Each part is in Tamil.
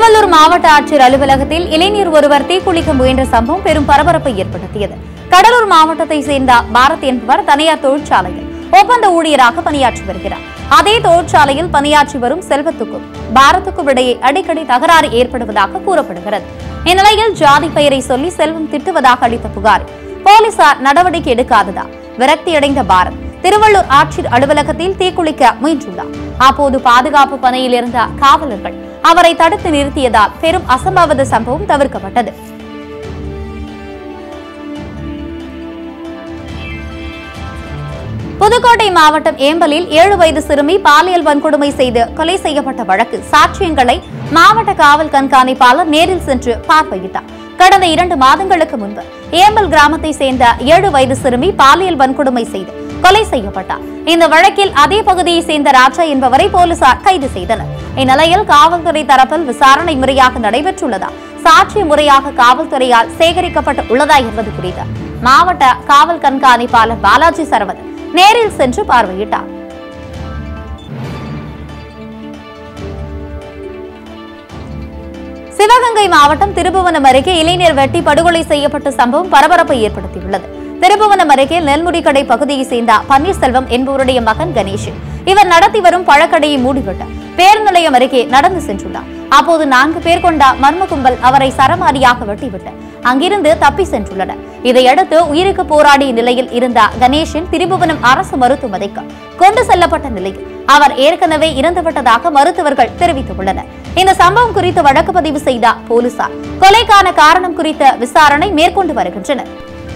திருவள்ளூர் மாவட்ட ஆட்சியர் அலுவலகத்தில் இளைஞர் ஒருவர் தீக்குளிக்க முயன்ற சம்பவம் பெரும் பரபரப்பை ஏற்படுத்தியது கடலூர் மாவட்டத்தை சேர்ந்த பாரத் என்பவர் தனியார் தொழிற்சாலையில் ஒப்பந்த ஊழியராக பணியாற்றி வருகிறார் அதே தொழிற்சாலையில் பணியாற்றி வரும் செல்வத்துக்கும் பாரத்துக்கும் இடையே அடிக்கடி தகராறு ஏற்படுவதாக கூறப்படுகிறது இந்நிலையில் ஜாதி பெயரை சொல்லி செல்வம் திட்டுவதாக அளித்த புகார் போலீசார் நடவடிக்கை எடுக்காததா விரக்தியடைந்த பாரத் திருவள்ளூர் ஆட்சியர் அலுவலகத்தில் தீக்குளிக்க முயன்றுள்ளார் அப்போது பாதுகாப்பு பணியில் இருந்த காவலர்கள் அவரை தடுத்து நிறுத்தியதால் பெரும் அசம்பாவித சம்பவம் தவிர்க்கப்பட்டது புதுக்கோட்டை மாவட்டம் ஏம்பலில் ஏழு வயது சிறுமி பாலியல் வன்கொடுமை செய்து கொலை செய்யப்பட்ட வழக்கு சாட்சியங்களை மாவட்ட காவல் கண்காணிப்பாளர் நேரில் சென்று பார்வையிட்டார் கடந்த இரண்டு மாதங்களுக்கு முன்பு ஏம்பல் கிராமத்தை சேர்ந்த ஏழு வயது சிறுமி பாலியல் வன்கொடுமை செய்து கொலை செய்யப்பட்டார் இந்த வழக்கில் அதே பகுதியை சேர்ந்த ராஜா என்பவரை போலீசார் கைது செய்தனர் இந்நிலையில் காவல்துறை தரப்பில் விசாரணை முறையாக நடைபெற்றுள்ளதா சாட்சி முறையாக காவல்துறையால் சேகரிக்கப்பட்டு உள்ளதா என்பது குறித்து மாவட்ட காவல் கண்காணிப்பாளர் பாலாஜி சரவணன் நேரில் சென்று பார்வையிட்டார் சிவகங்கை மாவட்டம் திருபுவனம் அருகே இளைஞர் வெட்டி படுகொலை செய்யப்பட்ட சம்பவம் பரபரப்பை ஏற்படுத்தியுள்ளது திருபுவனம் அருகே நெல்முடி கடை பகுதியை சேர்ந்த பன்னீர்செல்வம் என்பவருடைய மகன் கணேஷன் இவர் நடத்தி வரும் பழக்கடையை மூடிவிட்டு பேருந்து நிலையம் அருகே நடந்து சென்றுள்ளார் அப்போது நான்கு பேர் கொண்ட மர்ம கும்பல் அவரை சரமாரியாக வெட்டிவிட்டு அங்கிருந்து தப்பி சென்றுள்ளனர் இதையடுத்து உயிருக்கு போராடிய நிலையில் இருந்த கணேசன் திருபுவனம் அரசு மருத்துவமனைக்கு கொண்டு செல்லப்பட்ட நிலையில் அவர் ஏற்கனவே இறந்துவிட்டதாக மருத்துவர்கள் தெரிவித்துள்ளனர் இந்த சம்பவம் குறித்து வழக்கு பதிவு செய்த போலீசார் கொலைக்கான காரணம் குறித்த விசாரணை மேற்கொண்டு வருகின்றனர்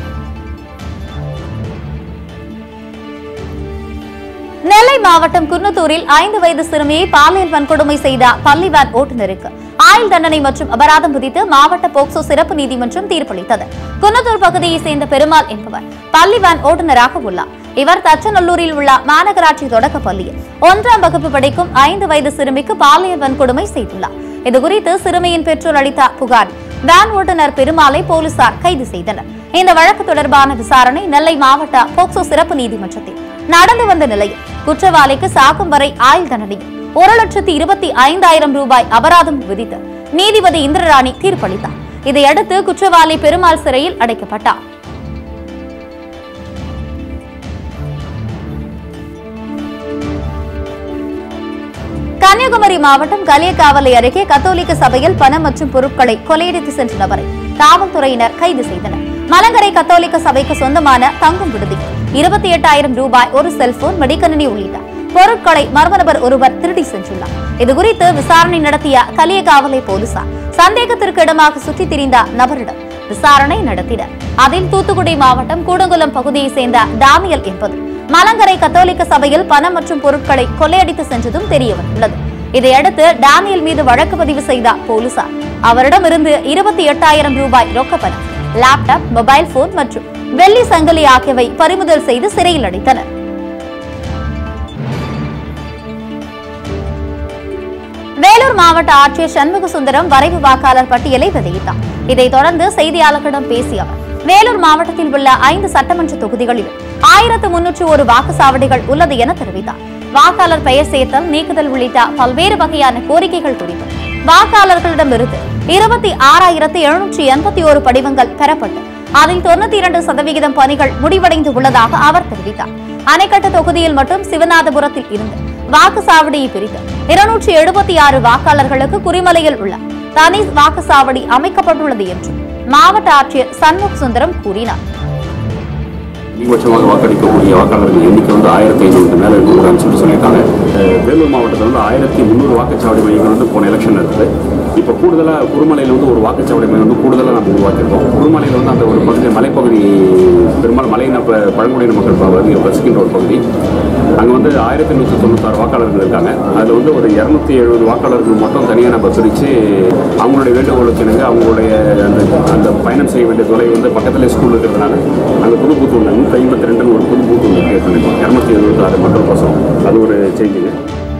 நெல்லை மாவட்டம் குன்னத்தூரில் ஐந்து வயது சிறுமியை பாலியல் வன்கொடுமை செய்த பள்ளி வேன் ஓட்டுநருக்கு ஆயுள் தண்டனை மற்றும் அபராதம் விதித்து மாவட்ட போக்சோ சிறப்பு நீதிமன்றம் தீர்ப்பளித்தது குன்னத்தூர் பகுதியை சேர்ந்த பெருமாள் என்பவர் பள்ளி வேன் ஓட்டுநராக உள்ளார் இவர் தச்சநல்லூரில் உள்ள மாநகராட்சி தொடக்க பள்ளியில் ஒன்றாம் வகுப்பு படிக்கும் ஐந்து வயது சிறுமிக்கு பாலியல் வன்கொடுமை செய்துள்ளார் இதுகுறித்து சிறுமியின் பெற்றோர் அளித்த புகார் வேன் ஓட்டுநர் பெருமாளை போலீசார் கைது செய்தனர் இந்த வழக்கு தொடர்பான விசாரணை நெல்லை மாவட்ட போக்சோ சிறப்பு நீதிமன்றத்தில் நடந்து வந்த நிலையில் குற்றவாளிக்கு சாகும் வரை ஆயுள் தண்டனையும் ஒரு லட்சத்தி இருபத்தி ஐந்தாயிரம் ரூபாய் அபராதம் விதித்து நீதிபதி இந்திரராணி தீர்ப்பளித்தார் இதையடுத்து குற்றவாளி பெருமாள் சிறையில் அடைக்கப்பட்டார் கன்னியாகுமரி மாவட்டம் கலியக்காவலை அருகே கத்தோலிக்க சபையில் பணம் மற்றும் பொருட்களை கொள்ளையடித்து சென்ற நபரை காவல்துறையினர் கைது செய்தனர் மலங்கரை கத்தோலிக்க சபைக்கு சொந்தமான தங்கும் விடுதி இருபத்தி எட்டாயிரம் ரூபாய் ஒரு செல்போன் மடிக்கணினி உள்ளிட்ட பொருட்களை மர்ம நபர் ஒருவர் திருடி சென்றுள்ளார் இதுகுறித்து விசாரணை நடத்திய கலியக்காவலை போலீசார் சந்தேகத்திற்கு இடமாக சுற்றித் திரிந்த நபரிடம் விசாரணை நடத்தினர் அதில் தூத்துக்குடி மாவட்டம் கூடங்குளம் பகுதியை சேர்ந்த டானியல் என்பது மலங்கரை கத்தோலிக்க சபையில் பணம் மற்றும் பொருட்களை கொள்ளையடித்து சென்றதும் தெரிய வந்துள்ளது இதையடுத்து டானியல் மீது வழக்கு பதிவு செய்த போலீசார் அவரிடமிருந்து இருபத்தி எட்டாயிரம் ரூபாய் ரொக்கப்பணம் லேப்டாப் மொபைல் போன் மற்றும் வெள்ளி சங்கிலி ஆகியவை பறிமுதல் செய்து சிறையில் அடைத்தனர் வேலூர் மாவட்ட ஆட்சியர் சண்முக சுந்தரம் வரைவு வாக்காளர் பட்டியலை வெளியிட்டார் இதைத் தொடர்ந்து செய்தியாளர்களிடம் பேசிய அவர் வேலூர் மாவட்டத்தில் உள்ள ஐந்து சட்டமன்ற தொகுதிகளில் ஆயிரத்து முன்னூற்று ஒரு வாக்குச்சாவடிகள் உள்ளது என தெரிவித்தார் வாக்காளர் பெயர் சேர்த்தல் நீக்குதல் உள்ளிட்ட பல்வேறு வகையான கோரிக்கைகள் குறித்து வாக்காளர்களிடமிருந்து இருபத்தி ஆறாயிரத்து எழுநூற்றி எண்பத்தி ஒரு படிவங்கள் பெறப்பட்டு அதில் தொண்ணூத்தி இரண்டு சதவிகிதம் பணிகள் முடிவடைந்து உள்ளதாக அவர் தெரிவித்தார் அணைக்கட்டு தொகுதியில் மட்டும் சிவநாதபுரத்தில் இருந்து வாக்குச்சாவடியை பிரித்து இருநூற்றி எழுபத்தி ஆறு வாக்காளர்களுக்கு குறிமலையில் உள்ள தனி வாக்குச்சாவடி அமைக்கப்பட்டுள்ளது என்றும் மாவட்ட ஆட்சியர் சண்முக சுந்தரம் கூறினார் அதிகபட்சமாக வாக்களிக்கக்கூடிய வாக்காளர்கள் எண்ணிக்கை வந்து ஆயிரத்தி ஐநூறு மேலே இருக்கக்கூடாதுன்னு சொல்லி சொல்லியிருக்காங்க அஹ் வேலூர் மாவட்டத்தில் வந்து ஆயிரத்தி முந்நூறு வாக்குச்சாவடி மையங்கள் வந்து போன எலெக்ஷன் இருக்குது இப்போ கூடுதலாக குருமலையில் வந்து ஒரு வாக்குச்சாவடி மையம் வந்து கூடுதலாக நம்ம உருவாக்கியிருக்கோம் குருமலையில் வந்து அந்த ஒரு பகுதி மலைப்பகுதி பெரும்பாலும் மலையின ப- பழங்குடியின மக்கள் பகுதி வசிக்கின்ற ஒரு பகுதி அங்கே வந்து ஆயிரத்தி நூற்றி தொண்ணூத்தாறு வாக்காளர்கள் இருக்காங்க அதில் வந்து ஒரு இரநூத்தி எழுபது வாக்காளர்கள் மட்டும் தனியாக நம்ம பிரித்து அவங்களுடைய வேண்டுகோளுக்கு இணங்க அவங்களுடைய அந்த அந்த பயணம் செய்ய வேண்டிய தொலை வந்து பக்கத்தில் ஸ்கூல் இருக்கிறதுனால அங்கே புது பூத்து ஒன்று நூற்றி ஐம்பத்தி ரெண்டுன்னு ஒரு புது பூத்து ஒன்று கிரியேட் பண்ணிருக்கோம் இரநூத்தி எழுபத்தாறு மக்கள் கோசம் அது ஒரு சேஞ்சுங்க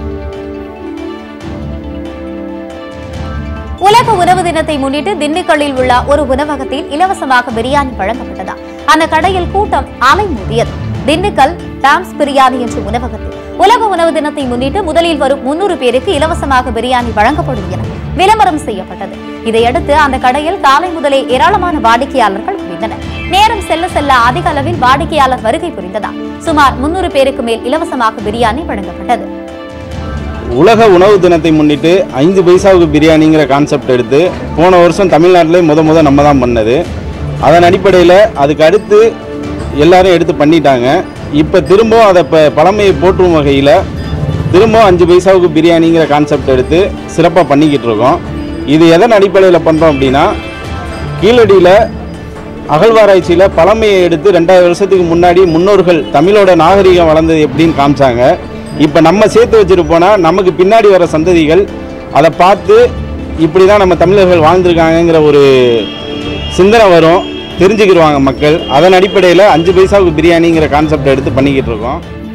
உலக உணவு தினத்தை முன்னிட்டு திண்டுக்கல்லில் உள்ள ஒரு உணவகத்தில் இலவசமாக பிரியாணி வழங்கப்பட்டதா அந்த கடையில் கூட்டம் அலைமோதியது திண்டுக்கல் டாம்ஸ் பிரியாணி என்ற உணவகத்தில் உலக உணவு தினத்தை முன்னிட்டு முதலில் வரும் முன்னூறு பேருக்கு இலவசமாக பிரியாணி வழங்கப்படும் என விளம்பரம் செய்யப்பட்டது இதையடுத்து அந்த கடையில் காலை முதலே ஏராளமான வாடிக்கையாளர்கள் குவிந்தனர் நேரம் செல்ல செல்ல அதிக அளவில் வாடிக்கையாளர் வருகை புரிந்ததால் சுமார் முன்னூறு பேருக்கு மேல் இலவசமாக பிரியாணி வழங்கப்பட்டது உலக உணவு தினத்தை முன்னிட்டு ஐந்து பைசாவுக்கு பிரியாணிங்கிற கான்செப்ட் எடுத்து போன வருஷம் தமிழ்நாட்டிலே முத முத நம்ம தான் பண்ணது அதன் அடிப்படையில் அதுக்கு அடுத்து எல்லாரும் எடுத்து பண்ணிட்டாங்க இப்போ திரும்பவும் அதை இப்போ பழமையை போற்றும் வகையில் திரும்பவும் அஞ்சு பைசாவுக்கு பிரியாணிங்கிற கான்செப்ட் எடுத்து சிறப்பாக பண்ணிக்கிட்டு இருக்கோம் இது எதன் அடிப்படையில் பண்ணுறோம் அப்படின்னா கீழடியில் அகழ்வாராய்ச்சியில் பழமையை எடுத்து ரெண்டாயிரம் வருஷத்துக்கு முன்னாடி முன்னோர்கள் தமிழோட நாகரிகம் வளர்ந்தது எப்படின்னு காமிச்சாங்க இப்போ நம்ம சேர்த்து வச்சுட்டு போனால் நமக்கு பின்னாடி வர சந்ததிகள் அதை பார்த்து இப்படி தான் நம்ம தமிழர்கள் வாழ்ந்திருக்காங்கங்கிற ஒரு சிந்தனை வரும் தெரிஞ்சுக்கிடுவாங்க மக்கள் அதன் அடிப்படையில் அஞ்சு பைசாவுக்கு பிரியாணிங்கிற கான்செப்டை எடுத்து பண்ணிக்கிட்டு இருக்கோம்